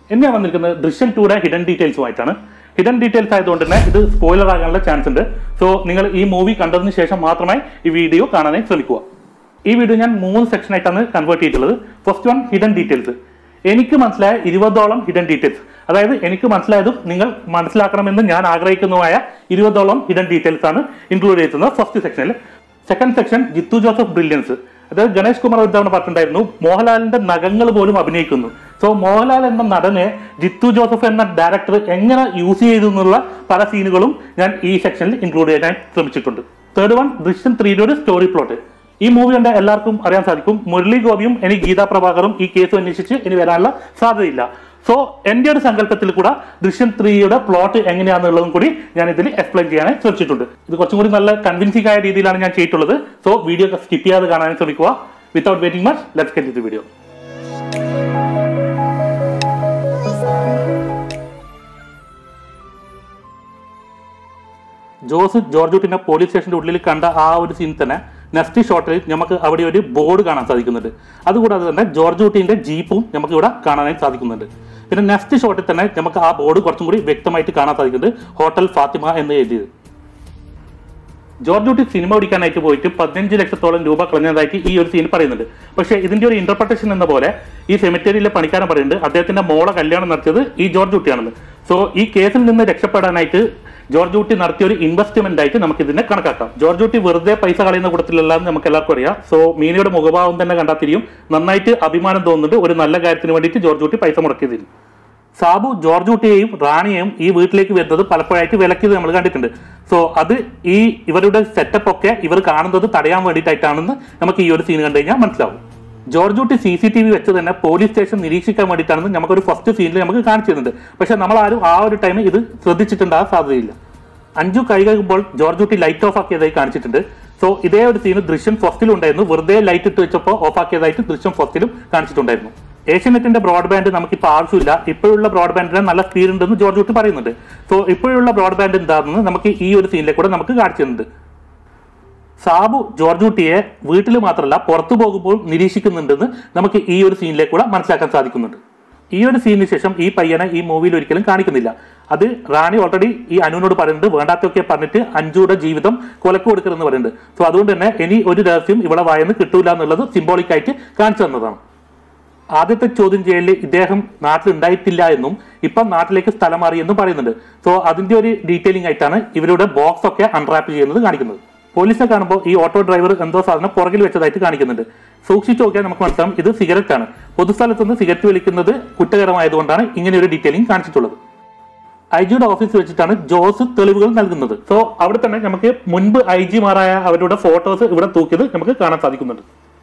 ഇന്ന് ഞാൻ വന്നിരിക്കുന്നത് ദൃശ്യം ടൂടെ ഹിഡൻ ഡീറ്റെയിൽസുമായിട്ടാണ് ഹിഡൻ ഡീറ്റെയിൽസ് ആയതുകൊണ്ട് തന്നെ ഇത് സ്പോയിലർ ആകാനുള്ള ചാൻസ് ഉണ്ട് സോ നിങ്ങൾ ഈ മൂവി കണ്ടതിന് ശേഷം മാത്രമായി ഈ വീഡിയോ കാണാനായി ശ്രമിക്കുക ഈ വീഡിയോ ഞാൻ മൂന്ന് സെക്ഷനായിട്ടാണ് കൺവേർട്ട് ചെയ്തിട്ടുള്ളത് ഫസ്റ്റ് വൺ ഹിഡൻ ഡീറ്റെയിൽസ് എനിക്ക് മനസ്സിലായ ഇരുപതോളം ഹിഡൻ ഡീറ്റെയിൽസ് അതായത് എനിക്ക് മനസ്സിലായതും നിങ്ങൾ മനസ്സിലാക്കണമെന്ന് ഞാൻ ആഗ്രഹിക്കുന്നതുമായ ഇരുപതോളം ഹിഡൻ ഡീറ്റെയിൽസ് ആണ് ഇൻക്ലൂഡ് ചെയ്തിരുന്നത് ഫസ്റ്റ് സെക്ഷനിൽ second section Jeethu Joseph brilliance അതായത് ഗണേഷ് കുമാർ ഒരു തവണ പറഞ്ഞിട്ടുണ്ടായിരുന്നു മോഹൻലാലിന്റെ നഖങ്ങൾ പോലും അഭിനയിക്കുന്നു സോ മോഹൻലാൽ എന്ന നടനെ ജിത്തു ജോസഫ് എന്ന ഡയറക്ടർ എങ്ങനെ യൂസ് ചെയ്തു എന്നുള്ള പല സീനുകളും ഞാൻ ഈ സെക്ഷനിൽ ഇൻക്ലൂഡ് ചെയ്യാൻ ശ്രമിച്ചിട്ടുണ്ട് തേർഡ് വൺ ദൃശ്യം ത്രീയുടെ ഒരു സ്റ്റോറി പ്ലോട്ട് ഈ മൂവി കണ്ട എല്ലാവർക്കും അറിയാൻ സാധിക്കും മുരളി ഗോപിയും ഇനി ഗീതാ പ്രഭാകറും ഈ കേസ് അന്വേഷിച്ച് ഇനി വരാനുള്ള സാധ്യതയില്ല സോ എൻ്റെ ഒരു സങ്കല്പത്തിൽ കൂടെ ദൃശ്യം ത്രീയുടെ പ്ലോട്ട് എങ്ങനെയാണെന്നുള്ളതും കൂടി ഞാൻ ഇതിൽ എക്സ്പ്ലെയിൻ ചെയ്യാനായി ശ്രമിച്ചിട്ടുണ്ട് ഇത് കുറച്ചും കൂടി നല്ല കൺവിൻസിംഗ് ആയ രീതിയിലാണ് ഞാൻ ചെയ്തിട്ടുള്ളത് സോ വീഡിയോ സ്കിപ്പ് ചെയ്യാതെ കാണാൻ ശ്രമിക്കുക without waiting much let's get the video Jose ജോർജുട്ടിന്റെ പോലീസ് സ്റ്റേഷന്റെ ഉള്ളിൽ കണ്ട ആ ഒരു സീൻ തന്നെ നെക്സ്റ്റ് ഷോട്ടിൽ നമുക്ക് അവിടെ ഒരു ബോർഡ് കാണാൻ സാധിക്കുന്നുണ്ട് അതുകൂടാതെ തന്നെ ജോർജുട്ടിന്റെ ജീപ്പും നമുക്ക് ഇവിടെ കാണാനായി സാധിക്കുന്നുണ്ട് പിന്നെ നെക്സ്റ്റ് ഷോട്ടിൽ തന്നെ നമുക്ക് ആ ബോർഡ് കുറച്ചും കൂടി വ്യക്തമായിട്ട് കാണാൻ സാധിക്കുന്നുണ്ട് ഹോട്ടൽ ഫാത്തിമ എന്ന് എഴുതിയത് ജോർജ് കുട്ടി സിനിമ ഓടിക്കാനായിട്ട് പോയിട്ട് പതിനഞ്ച് ലക്ഷത്തോളം രൂപ കളഞ്ഞതായിട്ട് ഈ ഒരു സീൻ പറയുന്നുണ്ട് പക്ഷേ ഇതിന്റെ ഒരു ഇന്റർപ്രിട്ടേഷൻ എന്ന പോലെ ഈ സെമിറ്ററിയിലെ പണിക്കാരൻ പറയുന്നുണ്ട് അദ്ദേഹത്തിന്റെ മോളെ കല്യാണം നടത്തിയത് ഈ ജോർജ് കുട്ടിയാണെന്ന് സോ ഈ കേസിൽ നിന്ന് രക്ഷപ്പെടാനായിട്ട് ജോർജ് കുട്ടി നടത്തിയ ഒരു ഇൻവെസ്റ്റ്മെന്റ് ആയിട്ട് നമുക്ക് ഇതിനെ കണക്കാക്കാം ജോർജ് കുട്ടി വെറുതെ പൈസ കളയുന്ന കൂട്ടത്തിലല്ല എന്ന് നമുക്ക് എല്ലാവർക്കും അറിയാം സോ മീനയുടെ മുഖഭാവം തന്നെ കണ്ടാൽ തിരിയും നന്നായിട്ട് അഭിമാനം തോന്നുന്നുണ്ട് ഒരു നല്ല കാര്യത്തിന് വേണ്ടിയിട്ട് ജോർജ് കുട്ടി പൈസ മുടക്കിയതിന് സാബു ജോർജ് കുട്ടിയെയും റാണിയെയും ഈ വീട്ടിലേക്ക് വരുന്നത് പലപ്പോഴായിട്ട് വിലക്കിയത് നമ്മൾ കണ്ടിട്ടുണ്ട് സോ അത് ഈ ഇവരുടെ സെറ്റപ്പ് ഒക്കെ ഇവർ കാണുന്നത് തടയാൻ വേണ്ടിയിട്ടായിട്ടാണെന്ന് നമുക്ക് ഈ ഒരു സീൻ കണ്ടു കഴിഞ്ഞാൽ മനസ്സിലാവും ജോർജ് കുട്ടി സി സി ടി വി വെച്ച് തന്നെ പോലീസ് സ്റ്റേഷൻ നിരീക്ഷിക്കാൻ വേണ്ടിയിട്ടാണെന്ന് നമുക്കൊരു ഫസ്റ്റ് സീനിൽ നമുക്ക് കാണിച്ചു തരുന്നുണ്ട് പക്ഷെ നമ്മൾ ആരും ആ ഒരു ടൈമിൽ ഇത് ശ്രദ്ധിച്ചിട്ടുണ്ടാകാൻ സാധ്യതയില്ല അഞ്ചു കൈ കഴിയുമ്പോൾ ജോർജ് കുട്ടി ലൈറ്റ് ഓഫ് ആക്കിയതായി കാണിച്ചിട്ടുണ്ട് സോ ഇതേ ഒരു സീന് ദൃശ്യം ഫസ്റ്റിലും ഉണ്ടായിരുന്നു വെറുതെ ലൈറ്റ് ഇട്ട് വെച്ചപ്പോൾ ഓഫ് ആക്കിയതായിട്ട് ദൃശ്യം ഫസ്റ്റിലും കാണിച്ചിട്ടുണ്ടായിരുന്നു ഏഷ്യനെറ്റിന്റെ ബ്രോഡ്ബാൻഡ് നമുക്കിപ്പോൾ ആവശ്യമില്ല ഇപ്പോഴുള്ള ബ്രോഡ്ബാൻഡിന് നല്ല സ്പീഡ് ഉണ്ടെന്ന് ജോർജ് കുട്ടി പറയുന്നുണ്ട് സോ ഇപ്പോഴുള്ള ബ്രോഡ്ബാൻഡ് എന്താണെന്ന് നമുക്ക് ഈ ഒരു സീനിലേക്ക് കൂടെ നമുക്ക് കാണിച്ചിട്ടുണ്ട് സാബു ജോർജ് കുട്ടിയെ വീട്ടിൽ മാത്രമല്ല പുറത്തു പോകുമ്പോൾ നിരീക്ഷിക്കുന്നുണ്ടെന്ന് നമുക്ക് ഈ ഒരു സീനിലേക്ക് കൂടെ മനസ്സിലാക്കാൻ സാധിക്കുന്നുണ്ട് ഈ ഒരു സീനിന് ശേഷം ഈ പയ്യനെ ഈ മൂവിയിൽ ഒരിക്കലും കാണിക്കുന്നില്ല അത് റാണി ഓൾറെഡി ഈ അനുവിനോട് പറയുന്നുണ്ട് വേണ്ടാത്തൊക്കെ പറഞ്ഞിട്ട് അഞ്ചുയുടെ ജീവിതം കൊലക്ക് കൊടുക്കരുതെന്ന് പറയുന്നുണ്ട് സോ അതുകൊണ്ട് തന്നെ ഇനി ഒരു രഹസ്യം ഇവിടെ വായന്ന് കിട്ടൂല എന്നുള്ളത് സിംബോളിക് ആയിട്ട് കാണിച്ചു തന്നതാണ് ആദ്യത്തെ ചോദ്യം ചെയ്യലിൽ ഇദ്ദേഹം നാട്ടിൽ ഉണ്ടായിട്ടില്ല എന്നും ഇപ്പം നാട്ടിലേക്ക് സ്ഥലം മാറി എന്നും പറയുന്നുണ്ട് സോ അതിന്റെ ഒരു ഡീറ്റെയിലിംഗ് ആയിട്ടാണ് ഇവരുടെ ബോക്സ് ഒക്കെ അൺറാപ്പ് ചെയ്യുന്നത് കാണിക്കുന്നത് പോലീസിനെ കാണുമ്പോൾ ഈ ഓട്ടോ ഡ്രൈവർ എന്തോ സാധനം പുറകിൽ വെച്ചതായിട്ട് കാണിക്കുന്നുണ്ട് സൂക്ഷിച്ചു നോക്കിയാൽ നമുക്ക് മനസ്സിലാവും ഇത് സിഗരറ്റ് ആണ് പൊതുസ്ഥലത്ത് നിന്ന് സിഗരറ്റ് വലിക്കുന്നത് കുറ്റകരമായതുകൊണ്ടാണ് ഇങ്ങനെ ഒരു ഡീറ്റെയിലിംഗ് കാണിച്ചിട്ടുള്ളത് ഐ ജിയുടെ ഓഫീസിൽ വെച്ചിട്ടാണ് ജോസ് തെളിവുകൾ നൽകുന്നത് സോ അവിടെ തന്നെ നമുക്ക് മുൻപ് ഐ ജിമാരായ അവരുടെ ഫോട്ടോസ് ഇവിടെ തൂക്കിയത് നമുക്ക് കാണാൻ സാധിക്കുന്നുണ്ട്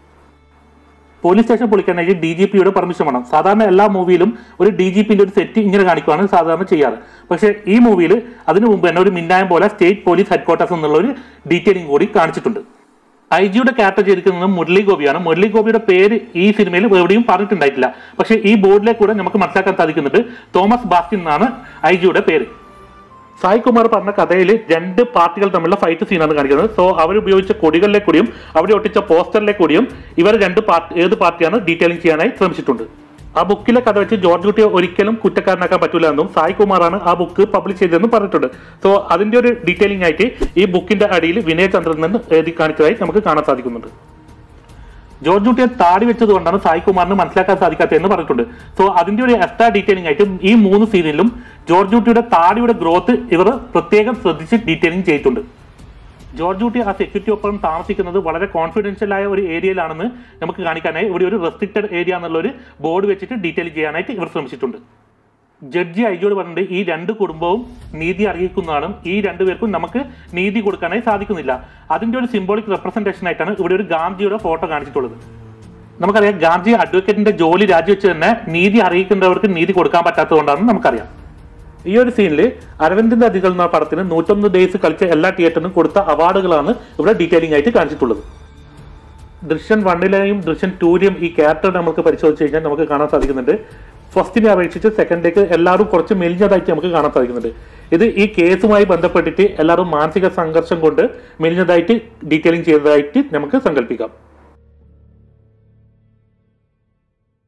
പോലീസ് സ്റ്റേഷൻ പൊളിക്കാനായി ഡി ജി പിയുടെ പെർമിഷൻ വേണം സാധാരണ എല്ലാ മൂവിയിലും ഒരു ഡി ജി പിന്റെ ഒരു സെറ്റ് ഇങ്ങനെ കാണിക്കുകയാണ് സാധാരണ ചെയ്യാറ് പക്ഷേ ഈ മൂവിയിൽ അതിനു മുമ്പ് തന്നെ ഒരു മിന്നായം പോലെ സ്റ്റേറ്റ് പോലീസ് ഹെഡ്ക്വാർട്ടേഴ്സ് എന്നുള്ള ഒരു ഡീറ്റെയിലിംഗ് കൂടി കാണിച്ചിട്ടുണ്ട് ഐ ജിയുടെ ക്യാരക്ടർ ചെയ്തിരിക്കുന്നത് മുരളി ഗോപിയാണ് മുരളി ഗോപിയുടെ പേര് ഈ സിനിമയിൽ എവിടെയും പറഞ്ഞിട്ടുണ്ടായിട്ടില്ല പക്ഷേ ഈ ബോർഡിലെ കൂടെ നമുക്ക് മനസ്സിലാക്കാൻ സാധിക്കുന്നുണ്ട് തോമസ് ബാസ്റ്റിൻ എന്നാണ് ഐ ജിയുടെ പേര് സായി കുമാർ പറഞ്ഞ കഥയിൽ രണ്ട് പാർട്ടികൾ തമ്മിലുള്ള ഫൈറ്റ് സീനാണ് കാണിക്കുന്നത് സോ അവർ ഉപയോഗിച്ച കൊടികളിലെ കൂടിയും അവിടെ ഒട്ടിച്ച പോസ്റ്ററിലെ കൂടിയും ഇവർ രണ്ട് പാർട്ടി ഏത് പാർട്ടിയാണ് ഡീറ്റെയിലിംഗ് ചെയ്യാനായി ശ്രമിച്ചിട്ടുണ്ട് ആ ബുക്കിലെ കഥ വെച്ച് ജോർജ് കുട്ടിയെ ഒരിക്കലും കുറ്റക്കാരനാക്കാൻ പറ്റില്ല എന്നും സായി കുമാറാണ് ആ ബുക്ക് പബ്ലിഷ് ചെയ്തതെന്നും പറഞ്ഞിട്ടുണ്ട് സോ അതിന്റെ ഒരു ഡീറ്റെയിലിംഗ് ആയിട്ട് ഈ ബുക്കിന്റെ അടിയിൽ വിനയചന്ദ്രൻ നിന്ന് എഴുതി കാണിച്ചതായി നമുക്ക് കാണാൻ സാധിക്കുന്നുണ്ട് ജോർജ് കുട്ടിയെ താടി വെച്ചത് കൊണ്ടാണ് സായി കുമാറിന് മനസ്സിലാക്കാൻ സാധിക്കാത്തതെന്ന് പറഞ്ഞിട്ടുണ്ട് സോ അതിന്റെ ഒരു എക്സ്ട്രാ ഡീറ്റെയിലിംഗ് ആയിട്ട് ഈ മൂന്ന് സീനിലും ജോർജ് കുട്ടിയുടെ താടിയുടെ ഗ്രോത്ത് ഇവർ പ്രത്യേകം ശ്രദ്ധിച്ച് ഡീറ്റെയിലിംഗ് ചെയ്തിട്ടുണ്ട് ജോർജ് കുട്ടി ആ സെക്യൂരിറ്റി ഒപ്പം താമസിക്കുന്നത് വളരെ കോൺഫിഡൻഷ്യൽ ആയ ഒരു ഏരിയയിലാണെന്ന് നമുക്ക് കാണിക്കാനായി ഇവിടെ ഒരു റെസ്ട്രിക്റ്റഡ് ഏരിയ എന്നുള്ള ഒരു ബോർഡ് വെച്ചിട്ട് ഡീറ്റെയിൽ ചെയ്യാനായിട്ട് ഇവർ ശ്രമിച്ചിട്ടുണ്ട് ജഡ്ജി ഐജിയോട് പറഞ്ഞിട്ട് ഈ രണ്ട് കുടുംബവും നീതി അറിയിക്കുന്നതാണ് ഈ രണ്ടുപേർക്കും നമുക്ക് നീതി കൊടുക്കാനായി സാധിക്കുന്നില്ല അതിന്റെ ഒരു സിംബോളിക് റെപ്രസെന്റേഷൻ ആയിട്ടാണ് ഇവിടെ ഒരു ഗാന്ധിയുടെ ഫോട്ടോ കാണിച്ചിട്ടുള്ളത് നമുക്കറിയാം ഗാന്ധി അഡ്വക്കേറ്റിന്റെ ജോലി രാജിവെച്ച് തന്നെ നീതി അറിയിക്കേണ്ടവർക്ക് നീതി കൊടുക്കാൻ പറ്റാത്തതുകൊണ്ടാണെന്ന് നമുക്കറിയാം ഈ ഒരു സീനിൽ അരവിന്ദിന്റെ അധികൾ എന്ന പടത്തിന് നൂറ്റൊന്ന് ഡേയ്സ് കളിച്ച എല്ലാ തിയേറ്ററിനും കൊടുത്ത അവാർഡുകളാണ് ഇവിടെ ഡീറ്റെയിലിംഗ് ആയിട്ട് കാണിച്ചിട്ടുള്ളത് ദൃശ്യം വണ്ണിലെയും ദൃശ്യം ടൂലെയും ഈ ക്യാരക്ടർ നമുക്ക് പരിശോധിച്ച് കഴിഞ്ഞാൽ നമുക്ക് കാണാൻ സാധിക്കുന്നുണ്ട് ഫസ്റ്റിനെ അപേക്ഷിച്ച് സെക്കൻഡിലേക്ക് എല്ലാവരും കുറച്ച് മെലിഞ്ഞതായിട്ട് നമുക്ക് കാണാൻ സാധിക്കുന്നുണ്ട് ഇത് ഈ കേസുമായി ബന്ധപ്പെട്ടിട്ട് എല്ലാവരും മാനസിക സംഘർഷം കൊണ്ട് മെലിഞ്ഞതായിട്ട് ഡീറ്റെയിലിംഗ് ചെയ്തതായിട്ട് നമുക്ക് സങ്കല്പിക്കാം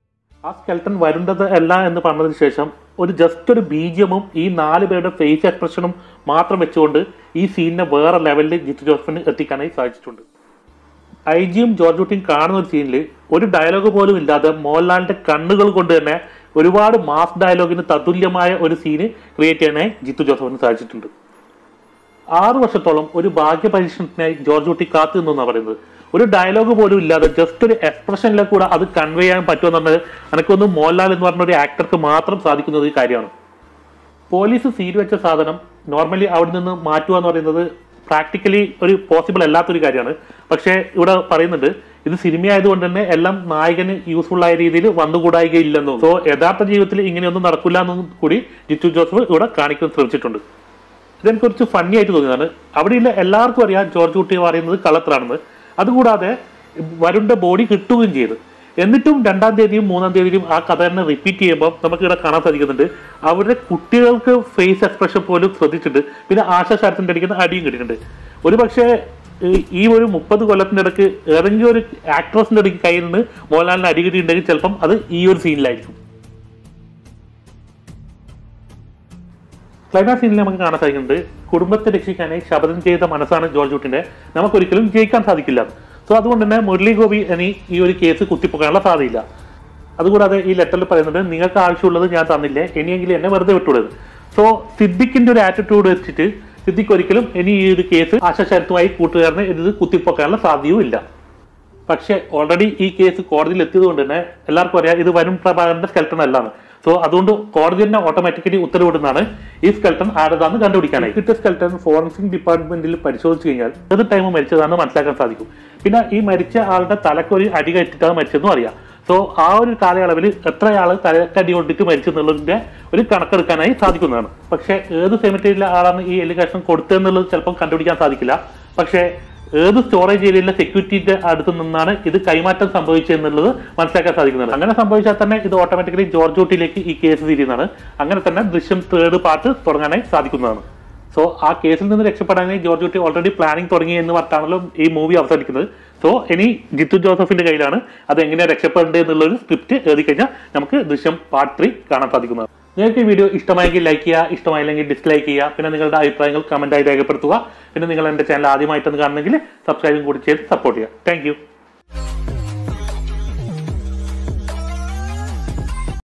ആ സ്കെൽട്ടൺ വരുന്നത് അല്ല എന്ന് പറഞ്ഞതിന് ശേഷം ഒരു ജസ്റ്റ് ഒരു ബീജിയമും ഈ നാല് പേരുടെ ഫേസ് എക്സ്പ്രഷനും മാത്രം വെച്ചുകൊണ്ട് ഈ സീനിനെ വേറെ ലെവലിൽ ജിത്തു ജോസഫിന് എത്തിക്കാനായി സാധിച്ചിട്ടുണ്ട് ഐ ജിയും ജോർജ് കുട്ടിയും കാണുന്ന ഒരു സീനിൽ ഒരു ഡയലോഗ് പോലും ഇല്ലാതെ മോഹൻലാലിന്റെ കണ്ണുകൾ കൊണ്ട് തന്നെ ഒരുപാട് മാസ് ഡയലോഗിന് തതുല്യമായ ഒരു സീന് ക്രിയേറ്റ് ചെയ്യാനായി ജിത്തു ജോസഫിന് സാധിച്ചിട്ടുണ്ട് ആറു വർഷത്തോളം ഒരു ഭാഗ്യ പരീക്ഷണത്തിനായി ജോർജ് കുട്ടി കാത്തു നിന്നു എന്നാണ് പറയുന്നത് ഒരു ഡയലോഗ് പോലും ഇല്ലാതെ ജസ്റ്റ് ഒരു എക്സ്പ്രഷനിലെ കൂടെ അത് കൺവേ ചെയ്യാൻ പറ്റുമെന്നുള്ളത് എനിക്കൊന്ന് മോഹൻലാൽ എന്ന് പറഞ്ഞ ഒരു ആക്ടർക്ക് മാത്രം സാധിക്കുന്ന ഒരു കാര്യമാണ് പോലീസ് സീൽ വെച്ച സാധനം നോർമലി അവിടെ നിന്ന് മാറ്റുക എന്ന് പറയുന്നത് പ്രാക്ടിക്കലി ഒരു പോസിബിൾ അല്ലാത്തൊരു കാര്യമാണ് പക്ഷേ ഇവിടെ പറയുന്നുണ്ട് ഇത് സിനിമ ആയതുകൊണ്ട് തന്നെ എല്ലാം നായകന് യൂസ്ഫുൾ ആയ രീതിയിൽ വന്നുകൂടായികയില്ലെന്നും സോ യഥാർത്ഥ ജീവിതത്തിൽ ഇങ്ങനെയൊന്നും നടക്കില്ല എന്നും കൂടി ജിത്തു ജോസഫ് ഇവിടെ കാണിക്കാൻ ശ്രമിച്ചിട്ടുണ്ട് ഇതെനിക്ക് കുറച്ച് ഫണ്ണി ആയിട്ട് തോന്നിയതാണ് അവിടെയുള്ള എല്ലാവർക്കും അറിയാം ജോർജ് കുട്ടി പറയുന്നത് കള്ളത്തരാണെന്ന് അതുകൂടാതെ വരുണിന്റെ ബോഡി കിട്ടുകയും ചെയ്തു എന്നിട്ടും രണ്ടാം തീയതിയും മൂന്നാം തീയതിയും ആ കഥ തന്നെ റിപ്പീറ്റ് ചെയ്യുമ്പോൾ നമുക്ക് ഇവിടെ കാണാൻ സാധിക്കുന്നുണ്ട് അവരുടെ കുട്ടികൾക്ക് ഫേസ് എക്സ്പ്രഷൻ പോലും ശ്രദ്ധിച്ചിട്ടുണ്ട് പിന്നെ ആശ ശരത്തിന്റെ അടിക്കുന്ന അടിയും കിട്ടിയിട്ടുണ്ട് ഒരു പക്ഷേ ഈ- ഈ ഒരു മുപ്പത് കൊല്ലത്തിന്റെ ഇടയ്ക്ക് ഏതെങ്കിലും ഒരു ആക്ട്രസിന്റെ ഇടയ്ക്ക് കയ്യിൽ നിന്ന് മോഹൻലാലിന് അടി കിട്ടിയിട്ടുണ്ടെങ്കിൽ ചിലപ്പം അത് ഈ ഒരു സീനിലായിരിക്കും ക്ലൈമാക്സ് സീനിൽ നമുക്ക് കാണാൻ സാധിക്കുന്നുണ്ട് കുടുംബത്തെ രക്ഷിക്കാനായി ശപഥം ചെയ്ത മനസ്സാണ് ജോർജ് കുട്ടിന്റെ നമുക്കൊരിക്കലും ജയിക്കാൻ സാധിക്കില്ല സോ അതുകൊണ്ട് തന്നെ മുരളി ഗോപി ഇനി ഈ ഒരു കേസ് കുത്തിപ്പൊക്കാനുള്ള സാധ്യതയില്ല അതുകൂടാതെ ഈ ലെറ്ററിൽ പറയുന്നുണ്ട് നിങ്ങൾക്ക് ആവശ്യമുള്ളത് ഞാൻ തന്നില്ലേ ഇനിയെങ്കിലും എന്നെ വെറുതെ വിട്ടുള്ളത് സോ സിദ്ദിഖിന്റെ ഒരു ആറ്റിറ്റ്യൂഡ് വെച്ചിട്ട് സിദ്ദിഖ് ഒരിക്കലും ഇനി ഈ ഒരു കേസ് ആശാശരത്തുമായി കൂട്ടുകാരന് ഇത് കുത്തിപ്പൊക്കാനുള്ള സാധ്യതയും ഇല്ല പക്ഷേ ഓൾറെഡി ഈ കേസ് കോടതിയിൽ എത്തിയത് കൊണ്ട് തന്നെ എല്ലാവർക്കും അറിയാം ഇത് വരുൺ പ്രഭാകരന്റെ സ്കെൽട്ടൺ അല്ലാന്ന് സോ അതുകൊണ്ട് കോടതി തന്നെ ഓട്ടോമാറ്റിക്കലി ഉത്തരവിടുന്നതാണ് ഈ സ്കെൽട്ടൺ ആരതാന്ന് കണ്ടുപിടിക്കാനായി കിട്ടിയ സ്കെൽട്ടൺ ഫോറൻസിക് ഡിപ്പാർട്ട്മെന്റിൽ പരിശോധിച്ചു കഴിഞ്ഞാൽ ഏത് ടൈം മരിച്ചതാണെന്ന് മനസ്സിലാക്കാൻ സാധിക്കും പിന്നെ ഈ മരിച്ച ആളുടെ തലക്കൊരു അടി കയറ്റിട്ടാണ് മരിച്ചതെന്നും അറിയാം സോ ആ ഒരു കാലയളവിൽ എത്ര ആള് തലക്കടി കൊണ്ടിട്ട് മരിച്ചു എന്നുള്ളതിന്റെ ഒരു കണക്കെടുക്കാനായി സാധിക്കുന്നതാണ് പക്ഷേ ഏത് സെമിറ്ററിയിലെ ആളാണ് ഈ എലിഗേഷൻ കൊടുത്തതെന്നുള്ളത് ചിലപ്പോൾ കണ്ടുപിടിക്കാൻ സാധിക്കില്ല പക്ഷേ ഏത് സ്റ്റോറേജ് ഏരിയയിലെ സെക്യൂരിറ്റിയുടെ അടുത്ത് നിന്നാണ് ഇത് കൈമാറ്റം സംഭവിച്ചതെന്നുള്ളത് മനസ്സിലാക്കാൻ സാധിക്കുന്നത് അങ്ങനെ സംഭവിച്ചാൽ തന്നെ ഇത് ഓട്ടോമാറ്റിക്കലി ജോർജ് ഊട്ടിയിലേക്ക് ഈ കേസ് തിരിയുന്നതാണ് അങ്ങനെ തന്നെ ദൃശ്യം തേർഡ് പാർട്ട് തുടങ്ങാനായി സാധിക്കുന്നതാണ് സോ ആ കേസിൽ നിന്ന് രക്ഷപ്പെടാനായി ജോർജ് കുട്ടി ഓൾറെഡി പ്ലാനിങ് തുടങ്ങി എന്ന് പറഞ്ഞാണല്ലോ ഈ മൂവി അവസാനിക്കുന്നത് സോ ഇനി ജിത്തു ജോസഫിന്റെ കയ്യിലാണ് അത് എങ്ങനെ രക്ഷപ്പെടേണ്ടത് എന്നുള്ള ഒരു സ്ക്രിപ്റ്റ് എഴുതി കഴിഞ്ഞാൽ നമുക്ക് ദൃശ്യം പാർട്ട് ത്രീ കാണാൻ സാധിക്കുന്നത് നിങ്ങൾക്ക് ഈ വീഡിയോ ഇഷ്ടമായെങ്കിൽ ലൈക്ക് ചെയ്യുക ഇഷ്ടമായില്ലെങ്കിൽ ഡിസ്ലൈക്ക് ചെയ്യുക പിന്നെ നിങ്ങളുടെ അഭിപ്രായങ്ങൾ കമന്റായി രേഖപ്പെടുത്തുക പിന്നെ നിങ്ങൾ എന്റെ ചാനൽ ആദ്യമായിട്ടൊന്ന് കാണണമെങ്കിൽ സബ്സ്ക്രൈബും കൂടി ചെയ്ത് സപ്പോർട്ട് ചെയ്യുക താങ്ക്